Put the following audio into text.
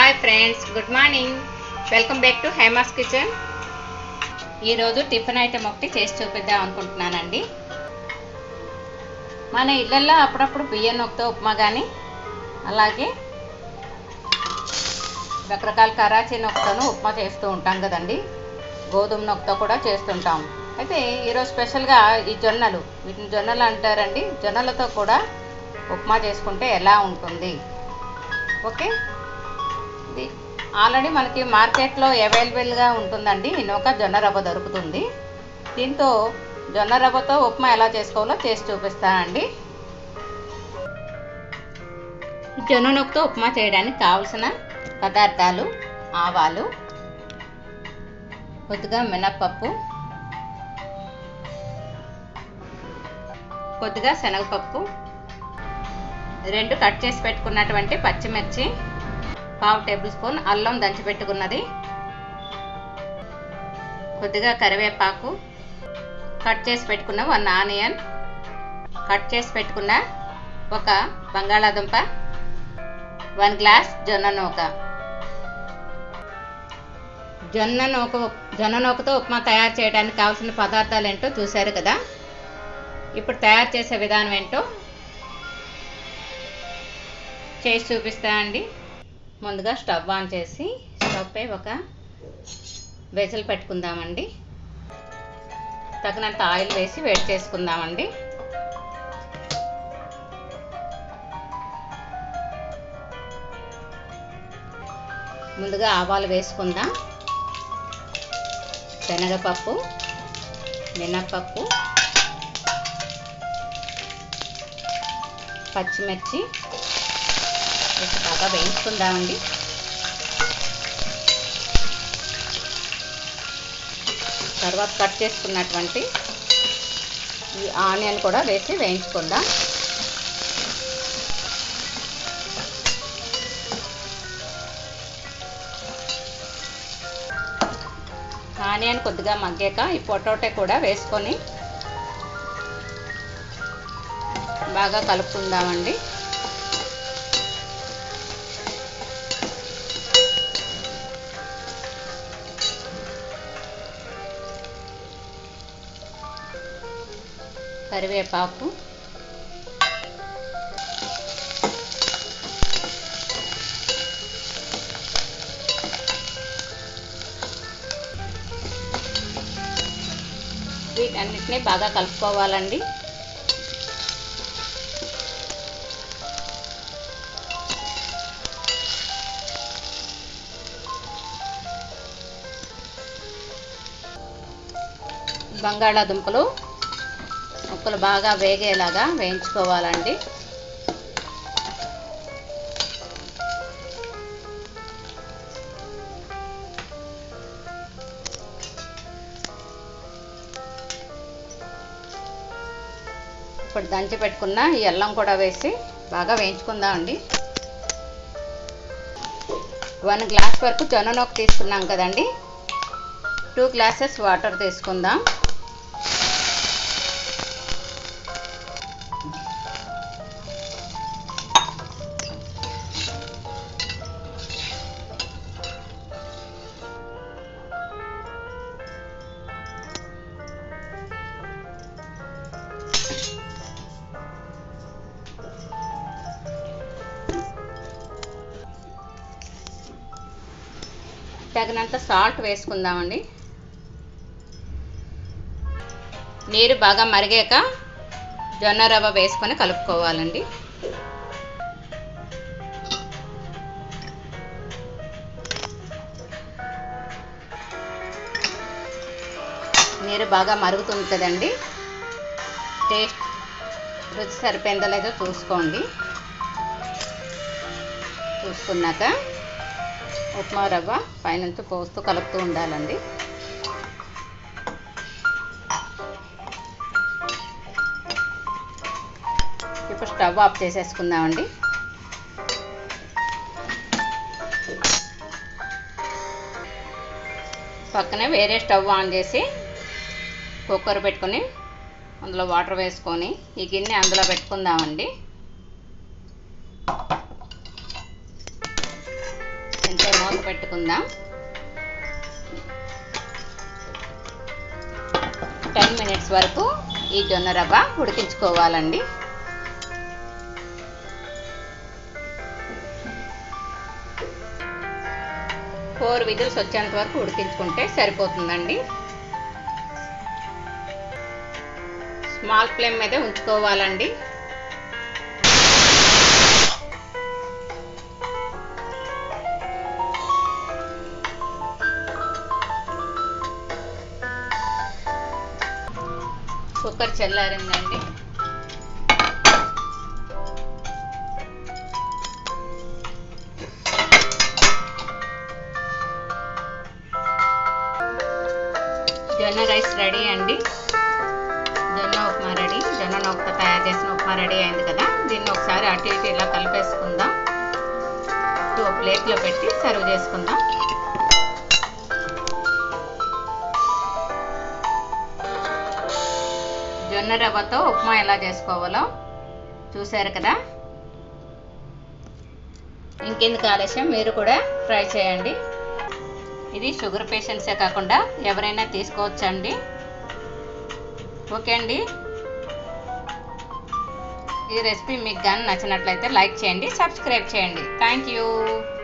hi friends good morning welcome back to Hema's kitchen ఈరోజు tiffin item ఒకటి చేసి చూపిద్దాం అనుకుంటున్నానండి మన ఇళ్ళల్లో అప్పుడప్పుడు బియ్యం నొక్కితో ఉప్మా కానీ అలాగే రకరకాల కరాచీ నొక్కతోనూ ఉప్మా చేస్తూ ఉంటాం కదండి గోధుమ నొక్కతో కూడా చేస్తుంటాం అయితే ఈరోజు స్పెషల్గా ఈ జొన్నలు వీటిని జొన్నలు అంటారండి జొన్నలతో కూడా ఉప్మా చేసుకుంటే ఎలా ఉంటుంది ఓకే ఇది ఆల్రెడీ మనకి మార్కెట్లో అవైలబుల్గా ఉంటుందండి ఈ నూక జొన్న రవ్వ దొరుకుతుంది దీంతో జొన్న రవ్వతో ఉప్మా ఎలా చేసుకోవాలో చేసి చూపిస్తానండి జొన్న నూకతో ఉప్మా చేయడానికి కావలసిన పదార్థాలు ఆవాలు కొద్దిగా మినప్పప్పు కొద్దిగా శనగపప్పు రెండు కట్ చేసి పెట్టుకున్నటువంటి పచ్చిమిర్చి పావు టేబుల్ స్పూన్ అల్లం దంచి పెట్టుకున్నది కొద్దిగా కరివేపాకు కట్ చేసి పెట్టుకున్న వన్ ఆనియన్ కట్ చేసి పెట్టుకున్న ఒక బంగాళాదుంప వన్ గ్లాస్ జొన్న నూక జొన్న నూక జొన్న నూకతో ఉప్మా తయారు చేయడానికి కావాల్సిన పదార్థాలు ఏంటో చూశారు కదా ఇప్పుడు తయారు చేసే విధానం ఏంటో చేసి చూపిస్తా అండి ముందుగా స్టవ్ ఆన్ చేసి స్టవ్ పై ఒక వెజల్ పెట్టుకుందామండి తగినంత ఆయిల్ వేసి వేడి చేసుకుందామండి ముందుగా ఆవాలు వేసుకుందాం శనగపప్పు మినప్పప్పు పచ్చిమిర్చి వేసి బాగా వేయించుకుందామండి తర్వాత కట్ చేసుకున్నటువంటి ఈ ఆనియన్ కూడా వేసి వేయించుకుందాం ఆనియన్ కొద్దిగా మగ్గాక ఈ పొటాటో కూడా వేసుకొని బాగా కలుపుకుందామండి కరివేపాకు వీటన్నిటిని బాగా కలుపుకోవాలండి బంగాళాదుంపలు ముక్కలు బాగా వేగేలాగా వేయించుకోవాలండి ఇప్పుడు దంచి పెట్టుకున్న ఈ అల్లం కూడా వేసి బాగా వేయించుకుందామండి వన్ గ్లాస్ వరకు జొన్న నొక్క తీసుకున్నాం కదండి టూ గ్లాసెస్ వాటర్ తీసుకుందాం తగినంత సాల్ట్ వేసుకుందామండి నీరు బాగా మరిగాక జొన్న రవ్వ వేసుకొని కలుపుకోవాలండి నీరు బాగా మరుగుతుంది కదండి టేస్ట్ రుచి సరిపోయిందో లేదో చూసుకోండి చూసుకున్నాక ఉప్మా రవ్వ పైనుంచి పోస్తూ కలుపుతూ ఉండాలండి ఇప్పుడు స్టవ్ ఆఫ్ చేసేసుకుందామండి పక్కనే వేరే స్టవ్ ఆన్ చేసి కుక్కర్ పెట్టుకొని అందులో వాటర్ వేసుకొని ఈ గిన్నె అందులో పెట్టుకుందామండి దీంతో మూత పెట్టుకుందాం టెన్ మినిట్స్ వరకు ఈ జొన్న రవ్వ ఉడికించుకోవాలండి ఫోర్ విజిల్స్ వచ్చేంత వరకు ఉడికించుకుంటే సరిపోతుందండి స్మాల్ ఫ్లేమ్ మీద ఉంచుకోవాలండి కుక్కర్ చల్లారిందండి జొన్న రైస్ రెడీ అండి జొన్న ఉప్మా రెడీ జొన్న నొక్క తయారు చేసిన ఉప్మా రెడీ అయింది కదా దీన్ని ఒకసారి అటు ఇటు ఇలా కలిపేసుకుందాం టూ ప్లేట్లో పెట్టి సర్వ్ చేసుకుందాం జొన్న రవ్వతో ఉప్మా ఎలా చేసుకోవాలో చూశారు కదా ఇంకెందుకు ఆలస్యం మీరు కూడా ట్రై చేయండి ఇది షుగర్ పేషెంట్సే కాకుండా ఎవరైనా తీసుకోవచ్చండి ఓకే అండి ఈ రెసిపీ మీకు కానీ నచ్చినట్లయితే లైక్ చేయండి సబ్స్క్రైబ్ చేయండి థ్యాంక్ యూ